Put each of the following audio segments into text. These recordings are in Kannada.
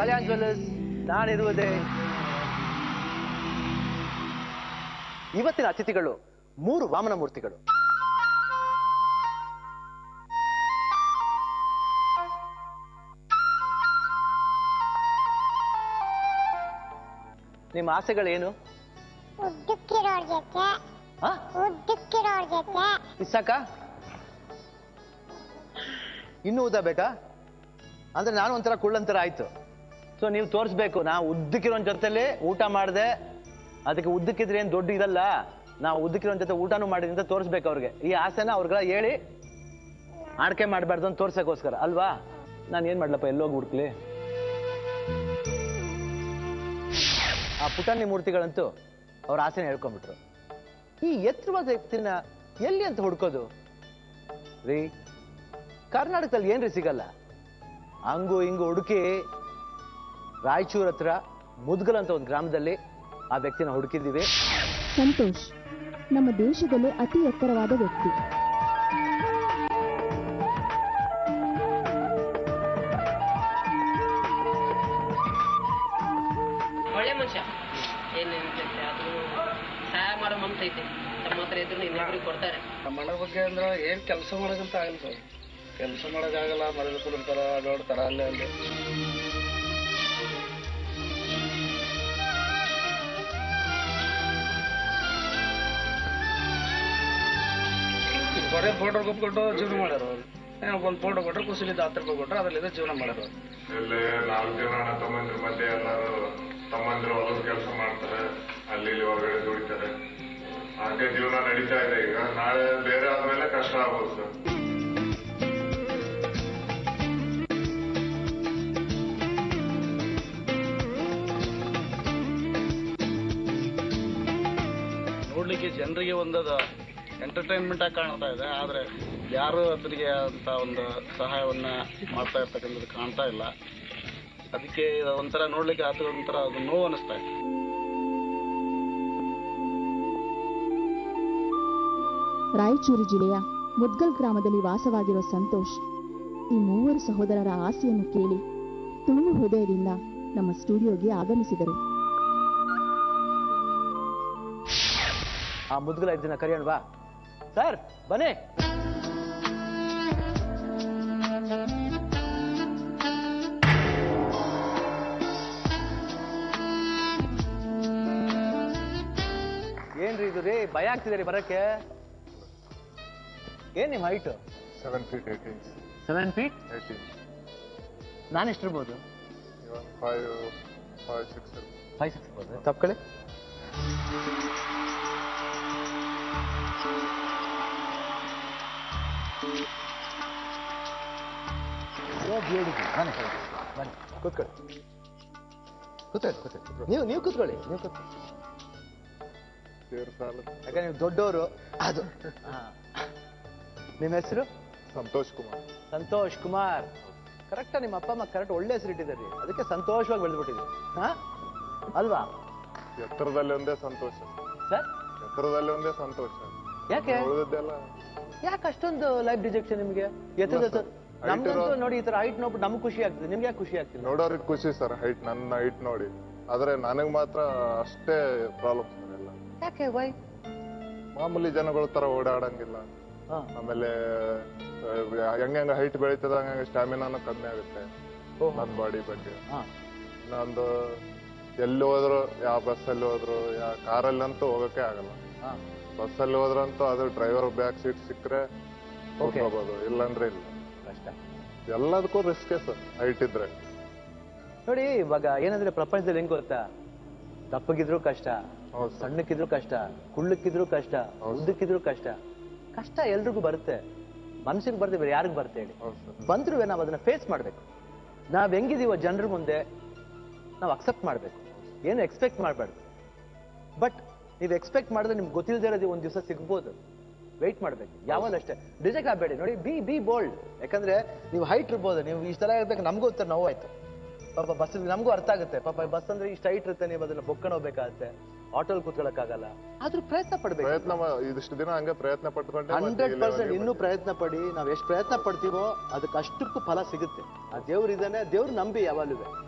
ಕಲ್ಯಾಣ್ ಜ್ಯುವೆಲ್ಲರ್ಸ್ ನಾನಿರುವುದೇ ಇವತ್ತಿನ ಅತಿಥಿಗಳು ಮೂರು ವಾಮನ ಮೂರ್ತಿಗಳು ನಿಮ್ಮ ಆಸೆಗಳೇನು ಉದ್ದಕ್ಕಿರೋರ್ ಜೊತೆ ಹಾ ಉದ್ದಕ್ಕಿರೋರ್ ಜೊತೆ ಇಸಾಕ ಇನ್ನೂ ಉದ್ದ ಬೇಕಾ ಅಂದ್ರೆ ನಾನು ಒಂಥರ ಕುಳ್ಳಂತರ ಆಯ್ತು ಸೊ ನೀವು ತೋರಿಸ್ಬೇಕು ನಾ ಉದ್ದಕ್ಕಿರೋ ಜೊತೆಲಿ ಊಟ ಮಾಡಿದೆ ಅದಕ್ಕೆ ಉದ್ದಕ್ಕಿದ್ರೆ ಏನು ದೊಡ್ಡ ಇದಲ್ಲ ನಾವು ಉದ್ದಕ್ಕಿರೋ ಜೊತೆ ಊಟನೂ ಮಾಡಿದ್ವಿ ಅಂತ ತೋರಿಸ್ಬೇಕು ಅವ್ರಿಗೆ ಈ ಆಸೆನ ಅವ್ರಿಗೆಲ್ಲ ಹೇಳಿ ಆಡ್ಕೆ ಮಾಡಬಾರ್ದು ಅಂತ ತೋರ್ಸಕ್ಕೋಸ್ಕರ ಅಲ್ವಾ ನಾನು ಏನ್ ಮಾಡ್ಲಪ್ಪ ಎಲ್ಲೋಗಿ ಹುಡ್ಕ್ಲಿ ಆ ಪುಟಾಣಿ ಮೂರ್ತಿಗಳಂತೂ ಅವ್ರ ಆಸೆನ ಹೇಳ್ಕೊಂಡ್ಬಿಟ್ರು ಈ ಎತ್ತರವಾದ ವ್ಯಕ್ತಿನ ಎಲ್ಲಿ ಅಂತ ಹುಡ್ಕೋದು ರೀ ಕರ್ನಾಟಕದಲ್ಲಿ ಏನ್ರಿ ಸಿಗಲ್ಲ ಹಂಗು ಹಿಂಗು ಹುಡುಕಿ ರಾಯಚೂರ್ ಹತ್ರ ಮುದ್ಗಲ್ ಅಂತ ಒಂದು ಗ್ರಾಮದಲ್ಲಿ ಆ ವ್ಯಕ್ತಿನ ಹುಡುಕಿದ್ದೀವಿ ಸಂತೋಷ್ ನಮ್ಮ ದೇಶದಲ್ಲೇ ಅತಿ ಎತ್ತರವಾದ ವ್ಯಕ್ತಿ ಒಳ್ಳೆ ಮನುಷ್ಯ ಏನು ಅದು ಸಹಾಯ ಮಾಡೋ ಮನ್ಸ್ ಐತೆ ತಮ್ಮ ಹತ್ರ ಇದ್ರು ಇನ್ನೊಬ್ರಿಗೆ ಕೊಡ್ತಾರೆ ನಮ್ಮ ಅಣ್ಣ ಬಗ್ಗೆ ಅಂದ್ರೆ ಏನ್ ಕೆಲಸ ಮಾಡೋದಂತ ಆಗಲ್ಲ ಸರ್ ಕೆಲಸ ಮಾಡೋಕ್ಕಾಗಲ್ಲ ಮನೇಲಿ ಕುಡಿರ್ತಾರ ನೋಡ್ತಾರ ಅಲ್ಲೇ ಅಲ್ಲಿ ಬರೇ ಫೋಟೋ ಕೊಟ್ಬಿಟ್ಟು ಜೀವನ ಮಾಡ್ಯಾರ ಅವ್ರು ಏನೋ ಒಂದು ಫೋಟೋ ಕೊಟ್ರೆ ಖುಷಿಲಿದ್ದ ಹತ್ತು ರೂಪಾಯಿ ಕೊಟ್ರೆ ಅದರಿಂದ ಜೀವನ ಮಾಡ್ಯಾರ ಅವ್ರು ಇಲ್ಲಿ ನಾಲ್ಕು ಜನ ಅಣ್ಣ ತಮ್ಮಂದ್ರ ಮಧ್ಯೆ ಎಲ್ಲಾರು ತಮ್ಮಂದ್ರು ಹೊಲದ ಕೆಲಸ ಮಾಡ್ತಾರೆ ಅಲ್ಲಿ ಇಲ್ಲಿ ಹೊರಗಡೆ ದುಡಿತಾರೆ ಹಾಗೆ ಜೀವನ ನಡೀತಾ ಇದೆ ಈಗ ನಾಳೆ ಬೇರೆ ಆದ್ಮೇಲೆ ಕಷ್ಟ ಆಗ್ಬೋದು ಸರ್ ನೋಡ್ಲಿಕ್ಕೆ ಜನರಿಗೆ ಒಂದದ ಎಂಟರ್ಟೈನ್ಮೆಂಟ್ ಆಗಿ ಕಾಣ್ತಾ ಇದೆ ಆದ್ರೆ ಯಾರು ಅದರಿಗೆ ಅಂತ ಒಂದು ಸಹಾಯವನ್ನ ಮಾಡ್ತಾ ಇರ್ತಕ್ಕಂಥದ್ದು ಕಾಣ್ತಾ ಇಲ್ಲ ಅದಕ್ಕೆ ಇದು ಒಂಥರ ನೋಡ್ಲಿಕ್ಕೆ ಅದು ಒಂಥರ ಅದು ನೋವು ಅನಿಸ್ತಾ ಇದೆ ರಾಯಚೂರು ಜಿಲ್ಲೆಯ ಮುದ್ಗಲ್ ಗ್ರಾಮದಲ್ಲಿ ವಾಸವಾಗಿರೋ ಸಂತೋಷ್ ಈ ಮೂವರು ಸಹೋದರರ ಆಸೆಯನ್ನು ಕೇಳಿ ತುಳು ಹೃದಯದಿಂದ ನಮ್ಮ ಸ್ಟುಡಿಯೋಗೆ ಆಗಮಿಸಿದರು ಆ ಮುದ್ಗಲ ಇದನ್ನ ಕರೆಯೋಣ ಬಾ ಸರ್ ಬನ್ನಿ ಏನ್ರಿ ಇದು ರೀ ಭಯ ಆಗ್ತಿದೆ ರೀ ಬರಕ್ಕೆ ಏನ್ ನಿಮ್ height seven feet eight inch seven feet eight inch ನಾನು ಎಷ್ಟಿರ್ಬೋದು ಇವನ್ five five six five six ಇರ್ಬೋದು ತಪ್ಕೊಳ್ಳಿ ಬನ್ನಿ ಬನ್ನಿ ಕೂತ್ಕೊಳ್ಳಿ ಕೂತ್ಕೊಳ್ಳಿ ಕೂತ್ಕೊಳ್ಳಿ ನೀವು ನೀವು ಕೂತ್ಕೊಳ್ಳಿ ನೀವು ಕೂತ್ಕೊಳ್ಳಿ ಸೇರ್ ಸಾಲ ಯಾಕಂದ್ರೆ ನೀವು ದೊಡ್ಡವರು ಅದು ಹಾ. ನಿಮ್ಮ ಹೆಸರು ಸಂತೋಷ್ ಕುಮಾರ್ ಸಂತೋಷ್ ಕುಮಾರ್ ಕರೆಕ್ಟಾ ನಿಮ್ಮ ಅಪ್ಪ ಅಮ್ಮ ಕರೆಕ್ಟ್ ಒಳ್ಳೆ ಹೆಸರು ಇಟ್ಟಿದ್ದಾರೆ ಅದಕ್ಕೆ ಸಂತೋಷವಾಗಿ ಬೆಳೆದ್ಬಿಟ್ಟಿದ್ದೀರಿ ಹಾ ಅಲ್ವಾ ಎತ್ತರದಲ್ಲಿ ಒಂದೇ ಸಂತೋಷ ಸರ್ ಎತ್ತರದಲ್ಲಿ ಒಂದೇ ಸಂತೋಷ ಯಾಕೆ ಉಳಿದದ್ದೆಲ್ಲ ಯಾಕೆ ಅಷ್ಟೊಂದು ಲೈಫ್ ಡಿಜೆಕ್ಷನ್ ನಿಮ್ಗೆ ಎತ್ತದ sir. Height ನಮ್ಗಂತೂ ಇರೋ- ನೋಡಿ ಈ ತರ ಹೈಟ್ ನೋಡ್ಬಿಟ್ಟು ನಮ್ಗೆ ಖುಷಿ ಆಗ್ತದೆ ನಿಮ್ಗೆ ಯಾಕೆ ಖುಷಿ ಆಗ್ತಿಲ್ಲ ನೋಡೋರಿಗೆ ಖುಷಿ ಸರ್ ಹೈಟ್ ನನ್ನ ಹೈಟ್ ನೋಡಿ ಆದ್ರೆ ನನಗ್ ಮಾತ್ರ ಅಷ್ಟೇ ಪ್ರಾಬ್ಲಮ್ ಸರ್ ಎಲ್ಲ ಯಾಕೆ ವೈ ಮಾಮೂಲಿ ಜನಗಳ ತರ ಓಡಾಡಂಗಿಲ್ಲ ಹಾ ಆಮೇಲೆ ಹೆಂಗ ಹೆಂಗ ಹೈಟ್ ಬೆಳೀತದ ಹಂಗ ಸ್ಟಾಮಿನಾನು ಕಮ್ಮಿ ಆಗುತ್ತೆ ಓಹೋ. ನನ್ನ ಬಾಡಿ ಬಗ್ಗೆ ಹಾ ಇನ್ನೊಂದು ಎಲ್ಲಿ ಹೋದ್ರು ಯಾವ ಬಸ್ಸಲ್ಲಿ ಹೋದ್ರು ಯಾವ ಕಾರಲ್ಲಂತೂ ಹೋಗಕ್ಕೆ ಆಗಲ್ಲ ಹಾ ಬಸ್ಸಲ್ಲಿ ಹೋದ್ರಂತೂ ಅದು ಡ್ರೈವರ್ ಬ್ಯಾಕ್ ಸೀಟ್ ಸಿಕ್ಕರೆ Okay. ಹೋಗ್ಬೋದು ಇಲ್ಲಾಂದ್ರೆ ಇಲ್ಲ ಕಷ್ಟ ಎಲ್ಲದಕ್ಕೂ ರಿಸ್ಕೇ ಸರ್ ಹೈಟ್ ಇದ್ರೆ ನೋಡಿ ಇವಾಗ ಏನಂದ್ರೆ ಪ್ರಪಂಚದಲ್ಲಿ ಹೆಂಗ್ ಗೊತ್ತಾ ದಪ್ಪಗಿದ್ರು ಕಷ್ಟ ಹೌದು ಸರ್ ಸಣ್ಣಕ್ಕಿದ್ರು ಕಷ್ಟ ಕುಳ್ಳಕ್ಕಿದ್ರು ಕಷ್ಟ ಹೌದು. ಉದ್ದಕ್ಕಿದ್ರು ಕಷ್ಟ ಕಷ್ಟ ಎಲ್ರಿಗೂ ಬರುತ್ತೆ ಮನುಷ್ಯರಿಗೆ ಬರುತ್ತೆ ಬೇರೆ ಯಾರಿಗೂ ಬರುತ್ತೆ ಹೇಳಿ ಹೌದು ಸರ್ ಬಂದ್ರೂ ನಾವು ಅದನ್ನ ಫೇಸ್ ಮಾಡ್ಬೇಕು ನಾವ್ ಹೆಂಗಿದೀವೋ ಜನರ ಮುಂದೆ ನಾವು ಅಕ್ಸೆಪ್ಟ್ ಮಾಡ್ಬೇಕು ಏನು ಎಕ್ಸ್ಪೆಕ್ಟ್ ಮಾಡಬಾರ್ದು ಬಟ್ ನೀವು ಎಕ್ಸ್ಪೆಕ್ಟ್ ಮಾಡಿದ್ರೆ ನಿಮ್ಗೆ ಗೊತ್ತಿಲ್ಲದೆ ಇರೋದು ಒಂದ್ ದಿವಸ ಸಿಗ್ಬೋದು ವೆಯ್ಟ್ ಮಾಡ್ಬೇಕು ಯಾವಾಗ ಅಷ್ಟೇ ಡಿಜೆಕ್ಟ್ ಆಗಬೇಡಿ ನೋಡಿ ಬಿ ಬಿ ಬೋಲ್ಡ್ ಯಾಕಂದ್ರೆ ನೀವು ಹೈಟ್ ಇರ್ಬೋದು ನೀವು ಇಷ್ಟೆಲ್ಲ ಇರ್ಬೇಕು ನಮಗೂ ಒಂಥರ ನೋವಾಯ್ತು ಪಾಪ ಬಸ್ ನಮಗೂ ಅರ್ಥ ಆಗುತ್ತೆ ಪಾಪ ಬಸ್ ಅಂದ್ರೆ ಇಷ್ಟ ಹೈಟ್ ಇರುತ್ತೆ ನೀವು ಅದನ್ನ ಬೊಕ್ಕೊಂಡು ಹೋಗ್ಬೇಕಾಗತ್ತೆ ಆಟೋಲ್ ಕೂತ್ಕೊಳ್ಳೋಕ್ಕಾಗಲ್ಲ ಆದ್ರೂ ಪ್ರಯತ್ನ ಪಡ್ಬೇಕು ಪ್ರಯತ್ನ ಮಾ- ಇದಿಷ್ಟು ದಿನ ಹಂಗೆ ಪ್ರಯತ್ನ ಪಟ್ಕೊಂಡೆ ಮತ್ತೆ ಹಂಡ್ರೆಡ್ ಇಲ್ಲಿವರೆಗೆ ಪರ್ಸೆಂಟ್ ಇನ್ನೂ ಬಂದೆ. ಪ್ರಯತ್ನ ಪಡಿ ನಾವ್ ಎಷ್ಟು ಪ್ರಯತ್ನ ಪಡ್ತೀವೋ ಅದಕ್ಕೆ ಅಷ್ಟಕ್ಕೂ ಫಲ ಸಿಗುತ್ತೆ ಆ ದೇವ್ರು ಇದಾನೆ ದೇವ್ರು ನಂಬಿ ಯಾವಾಗಲೂ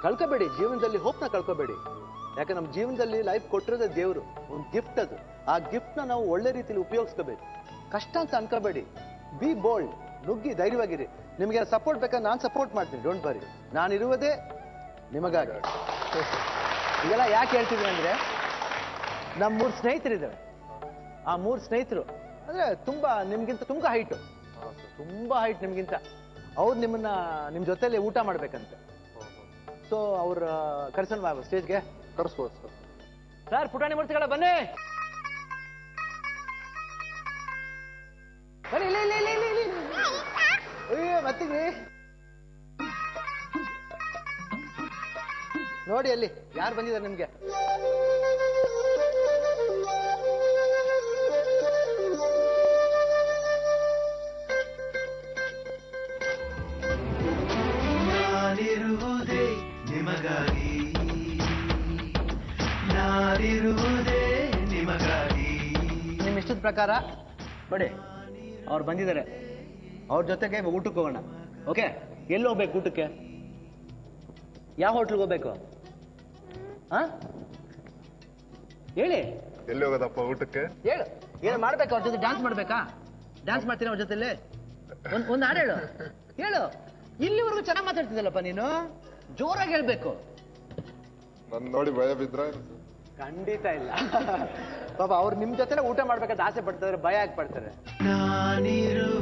ಕಳ್ಕೊಬೇಡಿ ಜೀವನದಲ್ಲಿ ಹೋಪ್ನ ಕಳ್ಕೊಬೇಡಿ ಯಾಕೆ ನಮ್ಮ ಜೀವನದಲ್ಲಿ ಲೈಫ್ ಕೊಟ್ಟಿರೋದೇ ದೇವರು ಒಂದು ಗಿಫ್ಟ್ ಅದು ಆ ಗಿಫ್ಟ್ನ ನಾವು ಒಳ್ಳೆ ರೀತಿಯಲ್ಲಿ ಉಪಯೋಗಿಸ್ಕೋಬೇಕು ಕಷ್ಟ ಅಂತ ಅನ್ಕೋಬೇಡಿ ಬಿ ಬೋಲ್ಡ್ ನುಗ್ಗಿ ಧೈರ್ಯವಾಗಿರಿ ನಿಮಗೆ ಸಪೋರ್ಟ್ ಬೇಕಾದ್ರೆ ನಾನು ಸಪೋರ್ಟ್ ಮಾಡ್ತೀನಿ ಡೋಂಟ್ ಬರಿ ನಾನಿರುವುದೇ ನಿಮಗಾಗಿ ಇದೆಲ್ಲ ಯಾಕೆ ಹೇಳ್ತಿದ್ದೀನಿ ಅಂದ್ರೆ ನಮ್ಮ ಮೂರು ಸ್ನೇಹಿತರಿದ್ದಾರೆ ಆ ಮೂರು ಸ್ನೇಹಿತರು ಅಂದ್ರೆ ತುಂಬಾ ನಿಮ್ಗಿಂತ ತುಂಬಾ ಹೈಟ್ ತುಂಬಾ ಹೈಟ್ ನಿಮ್ಗಿಂತ ಅವ್ರು ನಿಮ್ಮನ್ನ ನಿಮ್ ಜೊತೆಲಿ ಊಟ ಮಾಡ್ಬೇಕಂತೆ ಸೊ ಅವ್ರ ಕರ್ಸನ್ ಸ್ಟೇಜ್ಗೆ ಕರ್ಸ್ಬೋದು ಸರ್ ಸರ್ ಪುಟಾಣಿ ಮೂರ್ತಿಗಳ ಬನ್ನಿ ಬನ್ನಿ ಇಲ್ಲಿ ಇಲ್ಲಿ ಇಲ್ಲಿ ಇಲ್ಲಿ ಇಲ್ಲಿ. ಅಯ್ಯೋ ಮತ್ತಿಗ್ರಿ ನೋಡಿ ಅಲ್ಲಿ ಯಾರು ಬಂದಿದ್ದಾರೆ ನಿಮ್ಗೆ ನಾನಿರುವುದೇ ನಿಮಗಾಗಿ ನಾನಿರುವುದೇ ನಿಮಗಾಗಿ ನಿಮ್ ಇಷ್ಟದ ಪ್ರಕಾರ ನೋಡಿ ಅವ್ರು ಬಂದಿದ್ದಾರೆ ಅವ್ರ ಜೊತೆಗೆ ಊಟಕ್ಕೆ ಹೋಗೋಣ ಓಕೆ ಎಲ್ಲಿ ಹೋಗ್ಬೇಕು ಊಟಕ್ಕೆ ಯಾವ ಹೋಟ್ಲಿಗೆ ಹೋಗ್ಬೇಕು ಹಾ ಹೇಳಿ ಎಲ್ಲಿ ಹೋಗೋದಪ್ಪ ಊಟಕ್ಕೆ ಹೇಳು ಏನು ಮಾಡ್ಬೇಕು ಅವ್ರ ಜೊತೆ ಡ್ಯಾನ್ಸ್ ಮಾಡ್ಬೇಕಾ ಡ್ಯಾನ್ಸ್ ಮಾಡ್ತೀನಿ ಅವ್ರ ಜೊತೆಲಿ ಒಂದ್ ಒಂದ್ ಹಾಡು ಹೇಳು ಹೇಳು ಇಲ್ಲಿವರೆಗೂ ಚೆನ್ನಾಗಿ ಮಾತಾಡ್ತಿದ್ದಲ್ಲಪ್ಪ ನೀನು ಜೋರಾಗಿ ಹೇಳ್ಬೇಕು ನನ್ ನೋಡಿ ಭಯ ಬಿದ್ರ ಖಂಡಿತ ಇಲ್ಲ ಪಾಪ ಅವ್ರು ನಿಮ್ ಜೊತೆ ಊಟ ಮಾಡ್ಬೇಕಂತ ಆಸೆ ಪಡ್ತಾರೆ ಭಯ ಆಗಿ ಪಡ್ತಾರೆ ನಾನಿರುವುದೇ